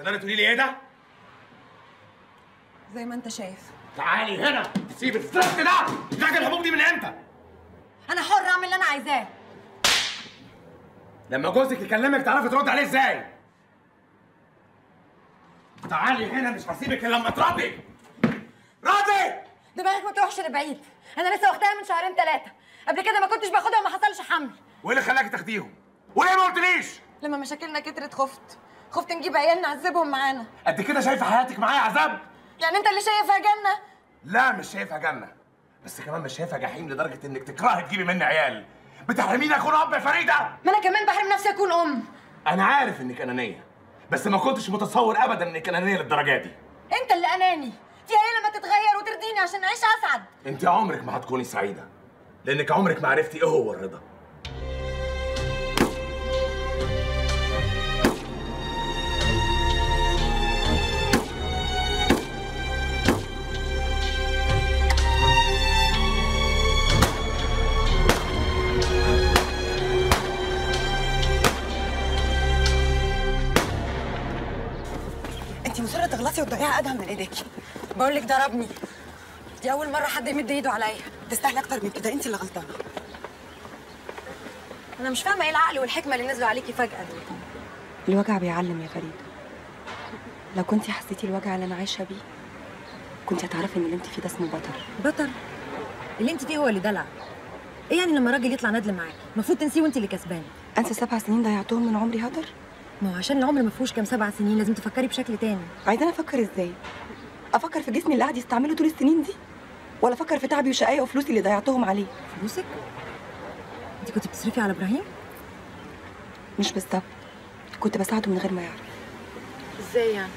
تقدري تقولي لي ايه ده؟ زي ما انت شايف تعالي هنا سيب الزفت ده جاك الحبوب دي من امتى؟ انا حر اعمل اللي انا عايزاه لما جوزك يكلمك تعرفي ترد عليه ازاي؟ تعالي هنا مش هسيبك الا لما تردي ردي دماغك ما تروحش لبعيد انا لسه واخداها من شهرين ثلاثه قبل كده ما كنتش باخدها وما حصلش حمل وايه اللي خلاكي تاخديهم؟ وليه ما قلتليش؟ لما مشاكلنا كترت خفت خفت نجيب عيال نعذبهم معانا قد كده شايفه حياتك معايا عذاب؟ يعني انت اللي شايفها جنه لا مش شايفها جنة بس كمان مش شايفها جحيم لدرجة انك تكرهي تجيبي مني عيال بتحرميني اكون اب يا فريدة ما انا كمان بحرم نفسي اكون ام انا عارف انك انانية بس ما كنتش متصور ابدا انك انانية للدرجة دي انت اللي اناني في عيله لما تتغير وترضيني عشان اعيش اسعد انت عمرك ما هتكوني سعيدة لانك عمرك ما عرفتي ايه هو الرضا انت مصره تغلطي وتضيعي ادهم من ايديكي بقول لك ضربني دي اول مره حد يمد ايده عليا تستاهلي اكتر من كده انت اللي غلطانه انا مش فاهمه ايه العقل والحكمه اللي نزلوا عليكي فجاه دول الوجع بيعلم يا فريد لو كنتي حسيتي الوجع اللي انا عايشه بيه كنتي هتعرفي ان اللي انت فيه ده اسمه بطر بطل اللي انت فيه هو اللي دلع ايه يعني لما راجل يطلع ندل معاكي المفروض تنسيه وانت اللي كسبانه انسى سبع سنين ضيعتهم من عمري هدر ما هو عشان العمر ما فيهوش كام سبع سنين لازم تفكري بشكل تاني عايزه انا افكر ازاي افكر في جسمي اللي قاعد يستعمله طول السنين دي ولا افكر في تعبي وشقايا وفلوسي اللي ضيعتهم عليه فلوسك انت كنت بتصرفي على ابراهيم مش بالظبط كنت بساعده من غير ما يعرف ازاي يعني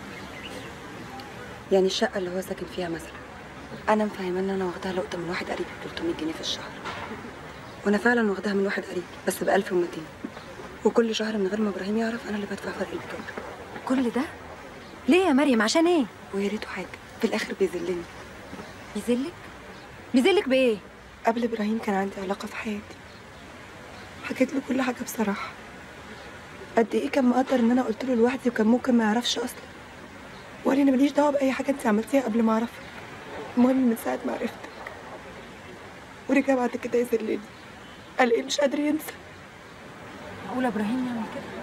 يعني الشقه اللي هو ساكن فيها مثلا انا مفهمه ان انا واخداها لقطه من واحد قريبي ب 300 جنيه في الشهر وانا فعلا واخداها من واحد قريبي بس ب 1200 وكل شهر من غير ما ابراهيم يعرف انا اللي بدفع فرق البطاقه كل ده ليه يا مريم عشان ايه ويا ريته حاجه في الاخر بيذلني بيذلك بيذلك بايه قبل ابراهيم كان عندي علاقه في حياتي حكيت له كل حاجه بصراحه قد ايه كان مقدر ان انا قلت له لوحدي وكان ممكن ما يعرفش اصلا وقال لي انا ماليش دعوه باي حاجه انت عملتيها قبل ما اعرفك المهم من ساعه ما عرفتك ورجع بعد كده يذلني قال ايه مش قادر ينسى معقول ابراهيم يعمل كده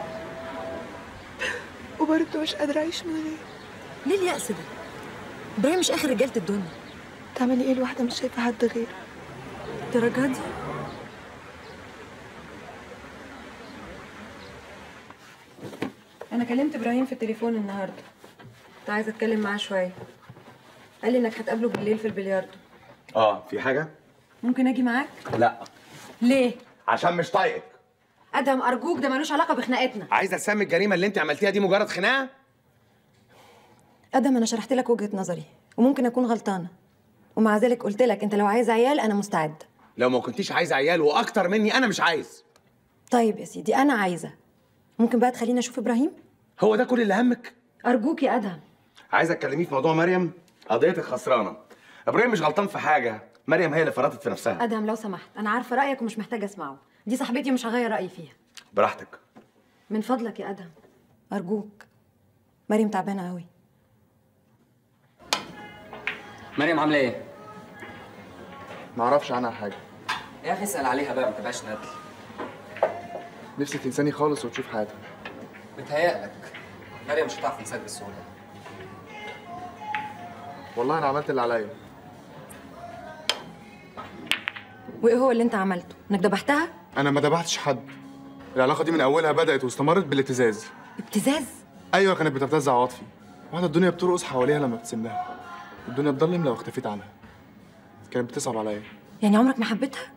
وبرضه مش قادره اعيش من غيره ليه اليأس ده ابراهيم مش اخر رجاله الدنيا تعملي ايه الواحده مش شايفه حد غيره الدرجه دي انا كلمت ابراهيم في التليفون النهارده كنت عايزه اتكلم معاه شويه قال لي انك هتقابله بالليل في البلياردو اه في حاجة؟ ممكن اجي معاك لا ليه عشان مش طايقك ادهم ارجوك ده ملوش علاقه بخناقتنا عايزة تسمي الجريمة اللي انت عملتيها دي مجرد خناقة؟ ادهم انا شرحت لك وجهه نظري وممكن اكون غلطانه ومع ذلك قلت لك انت لو عايز عيال انا مستعد لو ما كنتيش عايزة عيال واكتر مني انا مش عايز طيب يا سيدي انا عايزه ممكن بقى تخليني اشوف ابراهيم هو ده كل اللي همك؟ ارجوك يا ادهم عايزة تكلميه في موضوع مريم قضيتك خسرانة ابراهيم مش غلطان في حاجة مريم هي اللي فرطت في نفسها ادهم لو سمحت انا عارفه رايك ومش محتاجه اسمعه دي صاحبتي مش هغير رايي فيها براحتك من فضلك يا ادهم ارجوك مريم تعبانه قوي مريم عامله ايه؟ ما اعرفش عنها حاجه يا اخي اسال عليها بقى ما تبقاش ندل نفسي تنساني خالص وتشوف حياتها متهيألك مريم مش هتعرف تنساك بالسهوله والله انا عملت اللي عليا وايه هو اللي انت عملته انك ذبحتها انا ما ذبحتش حد العلاقه دي من اولها بدات واستمرت بالابتزاز ابتزاز ايوه كانت بتبتز عواطفي واحده الدنيا بترقص حواليها لما بتسمها الدنيا تضلم لو اختفيت عنها كانت بتصعب عليا يعني عمرك ما حبيتها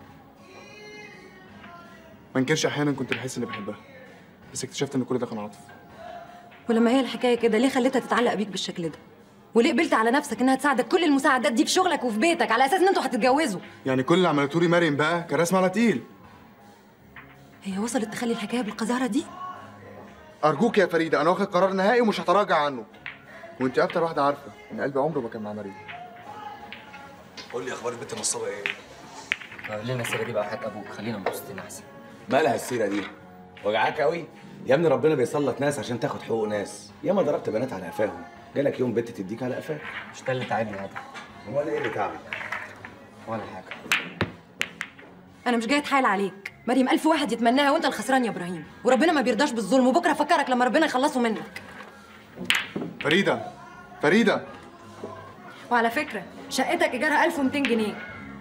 ما انكرش احيانا كنت بحس اني بحبها بس اكتشفت ان كل ده كان عاطف ولما هي الحكايه كده ليه خليتها تتعلق بيك بالشكل ده وليه قبلت على نفسك انها تساعدك كل المساعدات دي في شغلك وفي بيتك على اساس ان انتوا هتتجوزوا يعني كل اللي عملته لي مريم بقى كان رسم على تقيل هي وصلت تخلي الحكايه بالقذاره دي ارجوك يا فريده انا واخد قرار نهائي ومش هتراجع عنه وانت اكتر واحده عارفه ان قلبي عمره ما كان مع مريم قول لي اخبار البنت النصابه ايه؟ قول لنا السيره دي بقى حق ابوك خلينا مبسوطين احسن مالها السيرة دي؟ وجعاك قوي؟ يا ابني ربنا بيسلط ناس عشان تاخد حقوق ناس ياما ضربت بنات على قفاهم جالك يوم بنت تديك على قفاك مش ده اللي تعبني يا ادهم هو انا ايه اللي تعبك ولا حاجه انا مش جاي اتحايل عليك مريم الف واحد يتمناها وانت الخسران يا ابراهيم وربنا ما بيرضاش بالظلم وبكره افكرك لما ربنا يخلصه منك فريده فريده وعلى فكره شقتك ايجارها 1200 جنيه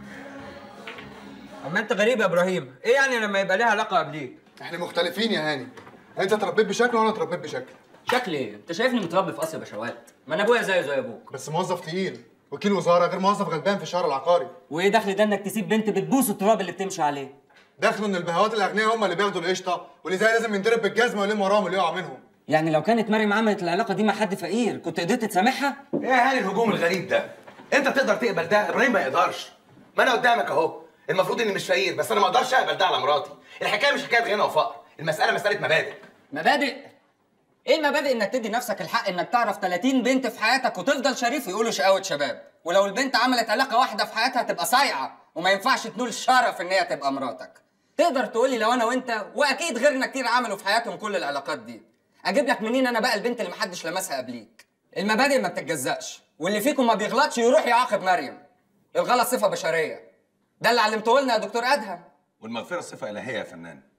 اما انت غريب يا ابراهيم ايه يعني لما يبقى ليها علاقه قبليك احنا مختلفين يا هاني انت اتربيت بشكل وانا اتربيت بشكل شكلي ايه انت شايفني متربي في قصر بشوات ما انا ابويا زيه زي ابوك بس موظف تقيل وكيل وزاره غير موظف غلبان في الشهر العقاري وايه دخل ده انك تسيب بنت بتبوس التراب اللي بتمشي عليه دخلوا ان البهوات الاغنياء هم اللي بياخدوا القشطه واللي زي لازم ينضرب بالجزمه ويلم وراهم اللي يقع منهم يعني لو كانت مريم عملت العلاقه دي مع حد فقير كنت قدرت تسامحها ايه يا هاني الهجوم الغريب ده انت تقدر تقبل ده ابراهيم ما يقدرش ما انا قدامك اهو المفروض اني مش فقير بس انا ما اقدرش اقبل ده على مراتي الحكايه مش حكايه غنى وفقر المساله مساله مبادئ مبادئ ايه المبادئ انك تدي نفسك الحق انك تعرف 30 بنت في حياتك وتفضل شريف ويقولوا شقاوة شباب ولو البنت عملت علاقه واحده في حياتها تبقى صايعه وما ينفعش تنول الشرف ان هي تبقى مراتك تقدر تقولي لو انا وانت واكيد غيرنا كتير عملوا في حياتهم كل العلاقات دي اجيب لك منين انا بقى البنت اللي محدش لمسها قبليك المبادئ ما بتتجزأش واللي فيكم ما بيغلطش يروح يعاقب مريم الغلط صفه بشريه ده اللي علمته لنا يا دكتور ادهم والمغفره صفه الهيه يا فنان